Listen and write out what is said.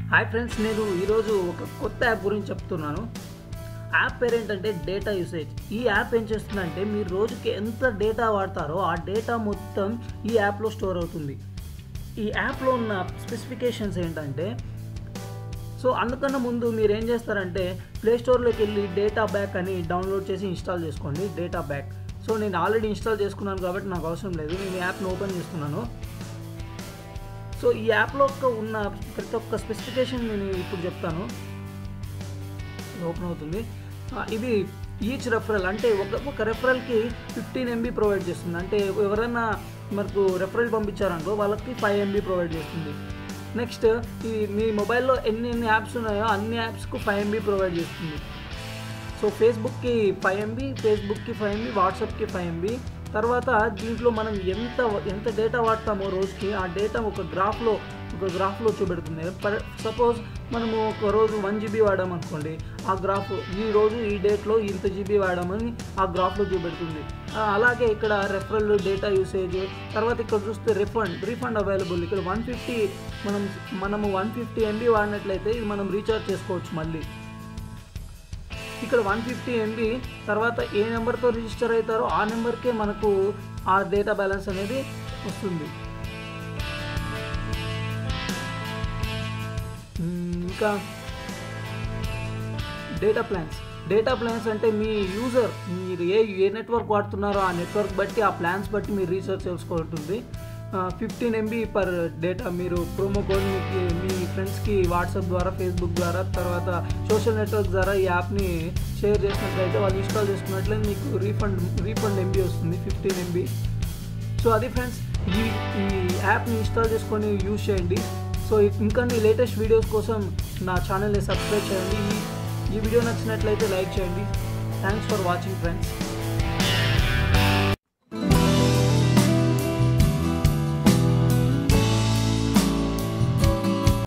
hi friends నేను ఈరోజు ఒక కొత్త యాప్ గురించి చెప్తున్నాను యాప్ పేరు ఏంటంటే డేటా యూసేజ్ ఈ యాప్ ఏం చేస్తుందంటే మీరు రోజుకి ఎంత డేటా వాడతారో ఆ డేటా మొత్తం ఈ యాప్లో స్టోర్ అవుతుంది ఈ యాప్లో ఉన్న స్పెసిఫికేషన్స్ ఏంటంటే సో అందుకన్నా ముందు మీరు ఏం చేస్తారంటే ప్లే స్టోర్లోకి వెళ్ళి డేటా బ్యాక్ అని డౌన్లోడ్ చేసి ఇన్స్టాల్ చేసుకోండి డేటా బ్యాక్ సో నేను ఆల్రెడీ ఇన్స్టాల్ చేసుకున్నాను కాబట్టి నాకు అవసరం లేదు నేను ఈ యాప్ని ఓపెన్ చేస్తున్నాను సో ఈ యాప్లో ఉన్న ప్రతి ఒక్క స్పెసిఫికేషన్ నేను ఇప్పుడు చెప్తాను ఓపెన్ అవుతుంది ఆ, ఇది ఈచ్ రెఫరల్ అంటే ఒక ఒక రెఫరల్కి ఫిఫ్టీన్ ఎంబీ ప్రొవైడ్ చేస్తుంది అంటే ఎవరైనా మనకు రెఫరల్ పంపించారనుకో వాళ్ళకి ఫైవ్ ఎంబీ ప్రొవైడ్ చేస్తుంది నెక్స్ట్ ఈ మీ మొబైల్లో ఎన్ని ఎన్ని యాప్స్ ఉన్నాయో అన్ని యాప్స్కు ఫైవ్ ఎంబీ ప్రొవైడ్ చేస్తుంది సో ఫేస్బుక్కి ఫైవ్ ఎంబీ ఫేస్బుక్కి ఫైవ్ ఎంబీ వాట్సాప్కి ఫైవ్ ఎంబీ తర్వాత దీంట్లో మనం ఎంత ఎంత డేటా వాడతామో రోజుకి ఆ డేటా ఒక గ్రాఫ్లో ఒక గ్రాఫ్లో చూపెడుతుంది పర్ సపోజ్ మనము ఒక రోజు వన్ జీబీ వాడామనుకోండి ఆ గ్రాఫ్ ఈ రోజు ఈ డేట్లో ఇంత జీబీ వాడామని ఆ గ్రాఫ్లో చూపెడుతుంది ఆ, అలాగే ఇక్కడ రెఫరల్ డేటా యూసేజ్ తర్వాత ఇక్కడ చూస్తే రిఫండ్ రీఫండ్ అవైలబుల్ ఇక్కడ వన్ ఫిఫ్టీ మనం మనము వన్ ఫిఫ్టీ ఎంబీ వాడినట్లయితే ఇది మనం రీఛార్జ్ చేసుకోవచ్చు మళ్ళీ ఇక్కడ వన్ ఫిఫ్టీ ఎంబీ తర్వాత ఏ నెంబర్తో రిజిస్టర్ అవుతారో ఆ నెంబర్కే మనకు ఆ డేటా బ్యాలెన్స్ అనేది వస్తుంది మ్మ్, ఇంకా డేటా ప్లాన్స్ డేటా ప్లాన్స్ అంటే మీ యూజర్ మీరు ఏ ఏ నెట్వర్క్ వాడుతున్నారో ఆ నెట్వర్క్ బట్టి ఆ ప్లాన్స్ బట్టి మీరు రీసెర్చ్ చేసుకోవాల్సింది ఫిఫ్టీన్ ఎంబీ పర్ డేటా మీరు ప్రోమో కోడ్ మీకు మీ ఫ్రెండ్స్కి వాట్సాప్ ద్వారా ఫేస్బుక్ ద్వారా తర్వాత సోషల్ నెట్వర్క్ ద్వారా ఈ యాప్ని షేర్ చేసినట్లయితే వాళ్ళు ఇన్స్టాల్ చేసుకున్నట్లయితే మీకు రీఫండ్ రీఫండ్ ఎంబీ వస్తుంది ఫిఫ్టీన్ ఎంబీ సో అది ఫ్రెండ్స్ ఈ ఈ యాప్ని ఇన్స్టాల్ చేసుకొని యూజ్ చేయండి సో ఇంకా లేటెస్ట్ వీడియోస్ కోసం నా ఛానల్ని సబ్స్క్రైబ్ చేయండి ఈ ఈ వీడియో నచ్చినట్లయితే లైక్ చేయండి థ్యాంక్స్ ఫర్ వాచింగ్ ఫ్రెండ్స్